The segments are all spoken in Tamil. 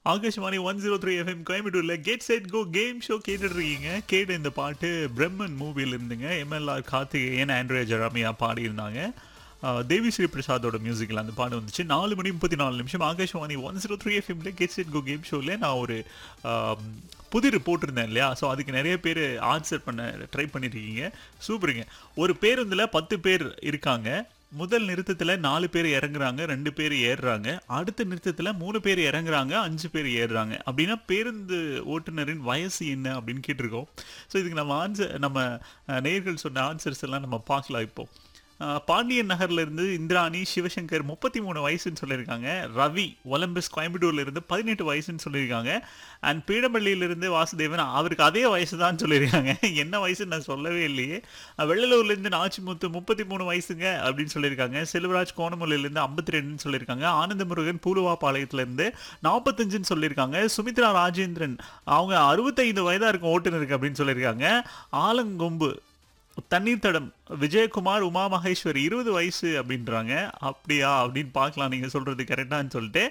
Akashvani one zero three FM கோயம்புத்தூர்ல get set go game show கேட்டுட்டு இருக்கீங்க கேட்ட இந்த பாட்டு பிரம்மன் மூவில இருந்துங்க எம்எல்ஆர் கார்த்திகேயன் ஆண்ட்ரியா ஜெராமியா பாடியிருந்தாங்க ஆஹ் தேவி ஸ்ரீ பிரசாதோட மியூசிக்கில் அந்த பாட்டு வந்துச்சு நாலு மணி முப்பத்தி நாலு நிமிஷம் ஆகாஷ்வாணி ஒன் ஜீரோ த்ரீ எஃப்எம்ல கெட் செட் கோ கேம் ஷோவில் நான் ஒரு ஆம், புதிர் போட்டிருந்தேன் இல்லையா ஸோ அதுக்கு நிறைய பேர் ஆன்சர் பண்ண ட்ரை பண்ணியிருக்கீங்க சூப்பருங்க ஒரு பேருந்தில் பத்து பேர் இருக்காங்க முதல் நிறுத்தத்தில் நாலு பேர் இறங்குறாங்க ரெண்டு பேர் ஏறுறாங்க அடுத்த நிறுத்தத்தில் மூணு பேர் இறங்குறாங்க அஞ்சு பேர் ஏறுறாங்க அப்படின்னா பேருந்து ஓட்டுநரின் வயசு என்ன அப்படின்னு கேட்டிருக்கோம் ஸோ இதுக்கு நம்ம ஆன்சர் நம்ம அஹ், நேயர்கள் சொன்ன ஆன்சர்ஸ் எல்லாம் நம்ம பார்க்கலாம் இப்போ அஹ், பாண்டியன் நகர்ல இருந்து இந்திராணி சிவசங்கர் முப்பத்தி மூணு வயசுன்னு சொல்லியிருக்காங்க ரவி ஒலம்பஸ் கோயம்புத்தூர்ல இருந்து பதினெட்டு வயசுன்னு சொல்லியிருக்காங்க அண்ட் பீடமல்லியில இருந்து வாசுதேவன் அவருக்கு அதே வயசு தான் சொல்லியிருக்காங்க என்ன வயசுன்னு நான் சொல்லவே இல்லையே அஹ், வெள்ளலூர்ல இருந்து நாச்சிமுத்து முப்பத்தி மூணு வயசுங்க அப்படின்னு சொல்லியிருக்காங்க செல்வராஜ் கோணமலையில இருந்து ஐம்பத்தி ரெண்டுன்னு சொல்லியிருக்காங்க ஆனந்த முருகன் பூலுவாபாளையத்துல இருந்து நாற்பத்தஞ்சுன்னு சொல்லியிருக்காங்க சுமித்ரா ராஜேந்திரன் அவங்க அறுபத்தைந்து வயதா இருக்கும் ஓட்டுநருக்கு அப்படின்னு சொல்லியிருக்காங்க ஆலங்கொம்பு தண்ணீர் தடம் விஜயகுமார் உமா மகேஸ்வரி இருபது வயசு அப்படின்றாங்க அப்படியா அப்படின்னு பார்க்கலாம் நீங்கள் சொல்கிறது கரெக்டான்னு சொல்லிட்டு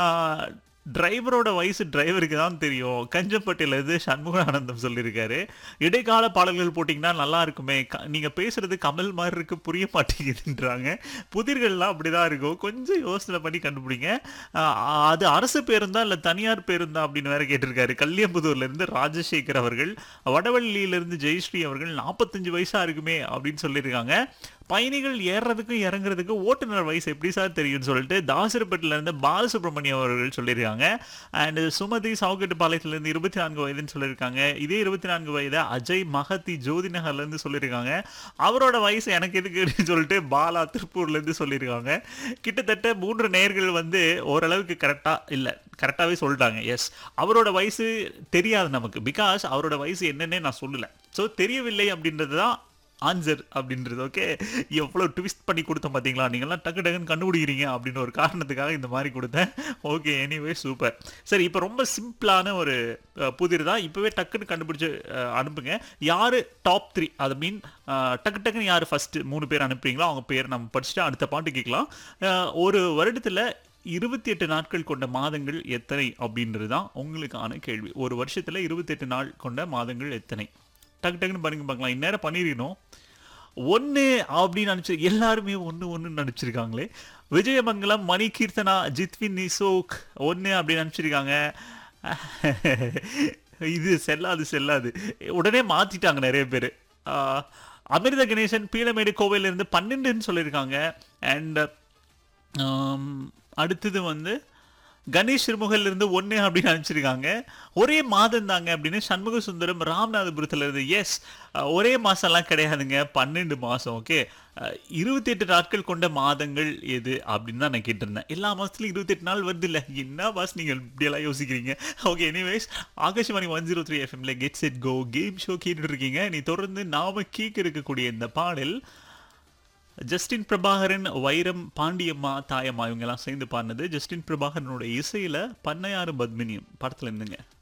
டிரைவரோட வயசு டிரைவருக்கு தான் தெரியும் கஞ்சப்பட்டியிலேருந்து சண்முகானந்தம் சொல்லியிருக்காரு இடைக்கால பாடல்கள் போட்டிங்கன்னா நல்லா இருக்குமே க- நீங்க பேசுறது கமல் மாதிரி இருக்கு புரிய மாட்டேங்குதுன்றாங்க புதிர்கள்லாம் அப்படிதான் இருக்கும் கொஞ்சம் யோசனை பண்ணி கண்டுபிடிங்க ஆஹ் அது அரசு பேருந்தா இல்ல தனியார் பேருந்தா அப்படின்னு வேற கேட்டிருக்காரு கல்யாம்புதூர்ல இருந்து ராஜசேகர் அவர்கள் வடவள்ளியில இருந்து ஜெயஸ்ரீ அவர்கள் நாற்பத்தஞ்சு வயசா இருக்குமே அப்படின்னு சொல்லியிருக்காங்க பயணிகள் ஏறுறதுக்கும் இறங்குறதுக்கும் ஓட்டுநர் வயசு எப்படி சார் தெரியும்னு சொல்லிட்டு தாசரப்பட்டில இருந்து பாலசுப்ரமணியம் அவர்கள் சொல்லியிருக்காங்க அண்ட் சுமதி சாவுக்கட்டுப்பாளையத்துல இருந்து இருபத்தி நான்கு வயதுன்னு சொல்லியிருக்காங்க இதே இருபத்தி நான்கு வயது அஜய் மகத்தி ஜோதி நகர்ல இருந்து சொல்லியிருக்காங்க அவரோட வயசு எனக்கு எதுக்குன்னு சொல்லிட்டு பாலா திருப்பூர்ல இருந்து சொல்லியிருக்காங்க கிட்டத்தட்ட மூன்று நேர்கள் வந்து ஓரளவுக்கு கரெக்டா இல்ல கரெக்டாவே சொல்லிட்டாங்க எஸ் அவரோட வயசு தெரியாது நமக்கு பிகாஸ் அவரோட வயசு என்னன்னே நான் சொல்லல ஸோ தெரியவில்லை அப்படின்றது தான் ஆன்சர் அப்படின்றது ஓகே எவ்வளோ ட்விஸ்ட் பண்ணி கொடுத்தோம் பார்த்தீங்களா நீங்கள்லாம் டக்கு டக்குன்னு கண்டுபிடிக்கிறீங்க அப்படின்னு ஒரு காரணத்துக்காக இந்த மாதிரி கொடுத்தேன் ஓகே எனிவே சூப்பர் சரி இப்போ ரொம்ப சிம்பிளான ஒரு அஹ், புதிர் தான் இப்போவே டக்குன்னு கண்டுபிடிச்சு அஹ், அனுப்புங்க யார் டாப் த்ரீ அது மீன் டக்கு டக்குன்னு யார் ஃபஸ்ட்டு மூணு பேர் அனுப்புறீங்களோ அவங்க பேர் நம்ம படிச்சுட்டு அடுத்த பாட்டு கேட்கலாம் அஹ், ஒரு வருடத்தில் இருபத்தி எட்டு நாட்கள் கொண்ட மாதங்கள் எத்தனை அப்படின்றது தான் உங்களுக்கான கேள்வி ஒரு வருஷத்தில் இருபத்தெட்டு நாள் கொண்ட மாதங்கள் எத்தனை டக்கு டக்குன்னு பண்ணிங்க பார்க்கலாம் இந்நேரம் பண்ணிருக்கணும் ஒன்று அப்படின்னு நினச்சி எல்லாருமே ஒன்று ஒன்று நினச்சிருக்காங்களே விஜயமங்கலம் மணி கீர்த்தனா ஜித்வின் நிசோக் ஒன்று அப்படின்னு நினச்சிருக்காங்க இது செல்லாது செல்லாது உடனே மாற்றிட்டாங்க நிறைய பேர் அமிர்த கணேசன் பீளமேடு கோவையிலேருந்து பன்னெண்டுன்னு சொல்லியிருக்காங்க அண்ட் அடுத்தது வந்து கணேஷ் சிறுமுகல்ல இருந்து ஒன்று அப்படின்னு நினச்சிருக்காங்க ஒரே மாதம் தாங்க அப்படின்னு சண்முக சுந்தரம் ராமநாதபுரத்துல இருந்து எஸ் ஒரே மாசம்லாம் கிடையாதுங்க பன்னெண்டு மாதம் ஓகே இருபத்தி எட்டு நாட்கள் கொண்ட மாதங்கள் எது அப்படின்னு தான் நான் கேட்டிருந்தேன் எல்லா மாதத்துலையும் இருபத்தெட்டு நாள் வருது இல்லை என்ன பாஸ் நீங்கள் இப்படியெல்லாம் யோசிக்கிறீங்க okay anyways Akashvani one zero three எஃப்எம்ல get set go game show கேட்டுட்டு இருக்கீங்க நீ தொடர்ந்து நாம கேட்க இருக்கக்கூடிய இந்த பாடல் ஜஸ்டின் பிரபாகரன் வைரம் பாண்டியம்மா தாயம்மா இவங்கெல்லாம் சேர்ந்து பாடினது ஜஸ்டின் பிரபாகரனோட இசையில பண்ணையாறு பத்மினியம் படத்துல இருந்துங்க